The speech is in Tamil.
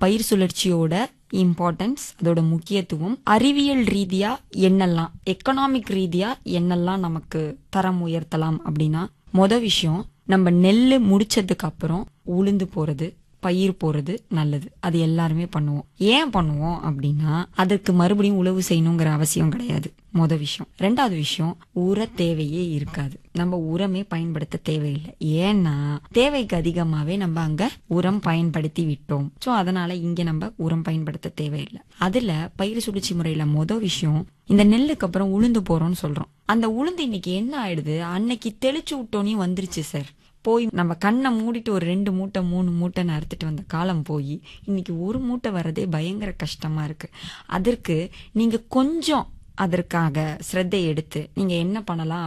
பயிர் சுழற்சியோட இம்பார்ட்டன்ஸ் அதோட முக்கியத்துவம் அறிவியல் ரீதியா என்னெல்லாம் எக்கனாமிக் ரீதியா என்னெல்லாம் நமக்கு தரம் உயர்த்தலாம் அப்படின்னா மொத விஷயம் நம்ம நெல்லு முடிச்சதுக்கு அப்புறம் உளுந்து போறது பயிர் போறது நல்லது அது எல்லாருமே பண்ணுவோம் ஏன் பண்ணுவோம் அப்படின்னா அதற்கு மறுபடியும் உழவு செய்யணுங்கிற அவசியம் கிடையாது மொத விஷயம் ரெண்டாவது விஷயம் உர தேவையே இருக்காது நம்ம உரமே பயன்படுத்த தேவையில்லை ஏன்னா தேவைக்கு அதிகமாவே நம்ம அங்க உரம் பயன்படுத்தி விட்டோம் சோ அதனால இங்க நம்ம உரம் பயன்படுத்த தேவையில்லை அதுல பயிர் சுழற்சி முறையில மொத விஷயம் இந்த நெல்லுக்கு அப்புறம் உளுந்து போறோம்னு சொல்றோம் அந்த உளுந்து இன்னைக்கு என்ன ஆயிடுது அன்னைக்கு தெளிச்சு விட்டோனே வந்துருச்சு சார் போய் நம்ம கண்ணை மூடிட்டு ஒரு ரெண்டு மூட்டை மூணு மூட்டை அறுத்துட்டு வந்த காலம் போய் இன்னைக்கு ஒரு மூட்டை வர்றதே பயங்கர கஷ்டமா இருக்கு அதற்கு நீங்க கொஞ்சம் அதற்காக சிரத்தை எடுத்து நீங்க என்ன பண்ணலாம்